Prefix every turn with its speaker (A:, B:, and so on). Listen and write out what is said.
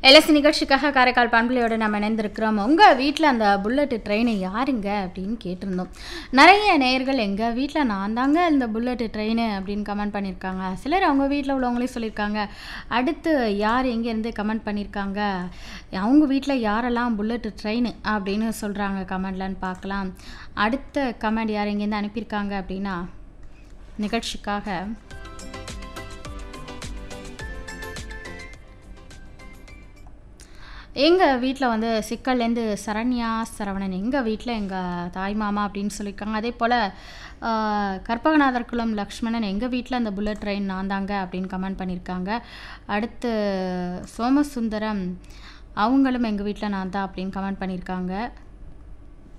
A: LSC நிகழ்ச்சிக்காக காரைக்கால் பண்புலையோடு நம்ம இணைந்திருக்கிறோம் உங்கள் வீட்டில் அந்த புல்லட்டு ட்ரெயின் யாருங்க அப்படின்னு கேட்டிருந்தோம் நிறைய நேயர்கள் எங்கள் வீட்டில் நான் தாங்க இந்த புல்லட்டு ட்ரெயின் அப்படின்னு கமெண்ட் பண்ணியிருக்காங்க சிலர் அவங்க வீட்டில் உள்ளவங்களையும் சொல்லியிருக்காங்க அடுத்து யார் எங்கேருந்து கமெண்ட் பண்ணியிருக்காங்க அவங்க வீட்டில் யாரெல்லாம் புல்லட்டு ட்ரெயின் அப்படின்னு சொல்கிறாங்க கமெண்ட்லன்னு பார்க்கலாம் அடுத்த கமெண்ட் யார் எங்கேருந்து அனுப்பியிருக்காங்க அப்படின்னா நிகழ்ச்சிக்காக எங்கள் வீட்டில் வந்து சிக்கல்லேருந்து சரண்யா சரவணன் எங்கள் வீட்டில் எங்கள் தாய் மாமா அப்படின்னு சொல்லியிருக்காங்க அதே போல் கற்பகநாதர் குலம் லக்ஷ்மணன் எங்கள் வீட்டில் அந்த புல்லட் ட்ரெயின் நான் தாங்க அப்படின்னு கமெண்ட் பண்ணியிருக்காங்க அடுத்து சோமசுந்தரம் அவங்களும் எங்கள் வீட்டில் நான் தான் அப்படின்னு கமெண்ட் பண்ணியிருக்காங்க